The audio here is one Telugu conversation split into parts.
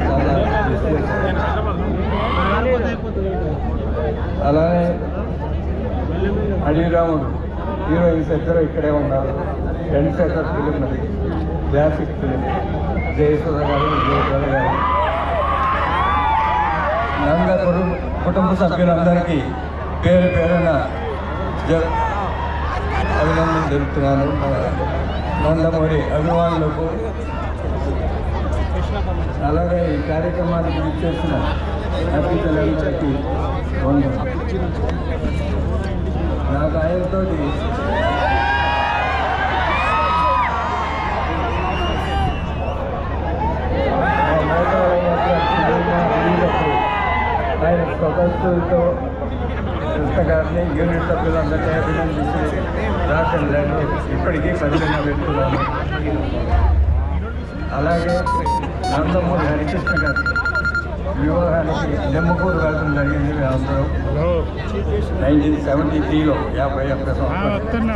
చాలా విశ్లేషణ. అలానే అడిరాముడు హీరోయిన్స్ ఇద్దరు ఇక్కడే ఉన్నారు టెన్ సెటర్ ఫిలిం అది గ్రాఫిక్ ఫిలిం జయసుధ గారు జయసుధ గారు నంద కుటుంబ కుటుంబ సభ్యులందరికీ పేరు పేరున జ అభినందన తెలుపుతున్నాను మన నందమూరి అభిమానులకు అలాగే ఈ కార్యక్రమానికి ఇచ్చేసిన అతిథులందరికీ వందనం నాకు ఆయనతో ఆయన స్వతస్తులతో పుస్తకాన్ని యూనిట్ సభ్యులందరినీ అభినందించి రాసిన లెటర్ ఇప్పటికీ పరిగణ పెడుతున్నాను అలాగే నందమూరి హరికృష్ణ గారి వివాహానికి నెమ్మకూరు వెళ్ళడం జరిగింది అందరం నైన్టీన్ సెవెంటీ త్రీలో యాభై ఒక్క సంవత్సరం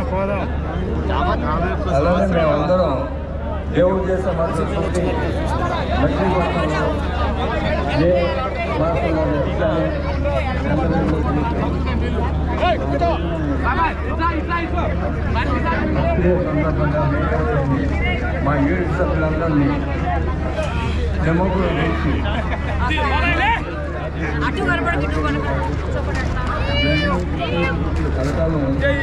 అలాగే మేమందరం దేవుడు చేసే మనసు శుద్ధి మట్టిగొట్టంలో ఏ మాసంలో ఎట్లానే అప్పుడే సందర్భంగా మేకర్ని మా యూనిట్ సభ్యులందరినీ నెమ్మకూరు వేసి అటు కనపడకు ఇటు కనపడకు కలకాలం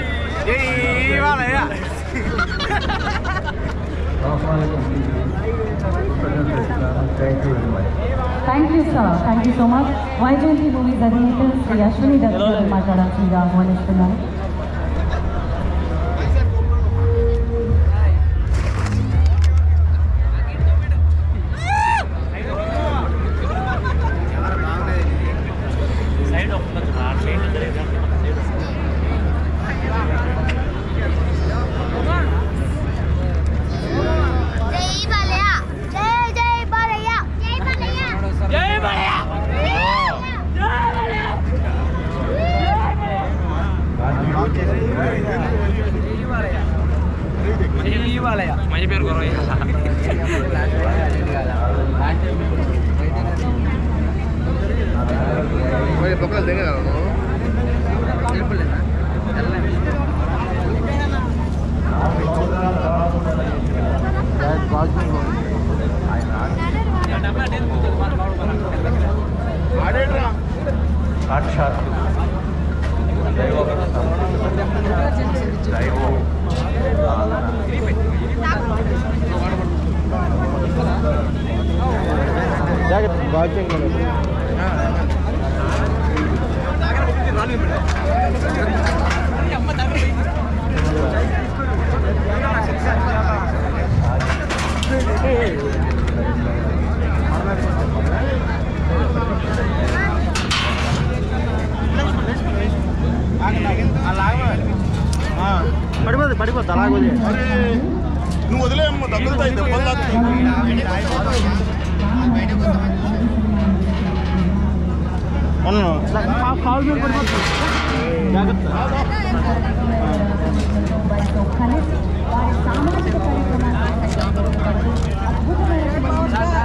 thank you very much thank you sir thank you so much Vyjayanthi movies అధినేత శ్రీ అశ్విని దత్ గారు మాట్లాడాల్సిందిగా ఆహ్వానిస్తున్నాను జై బాలయ్య జై జై బాలయ్య జై బాలయ్య జై బాలయ్య జై బాలయ్య माझे पेर करो సాక్షాత్ దైవభక్తం దైవం పడిపోతుంది పడిపోతుంది అలాగే నువ్వు వదిలేయమ్మ తగ్గుతాయి దెబ్బలు తాకుతాయి కాలు మీద పడిపోతుంది జాగ్రత్త కలిసి వారి సామాజిక కార్యక్రమాన్ని అద్భుతమైన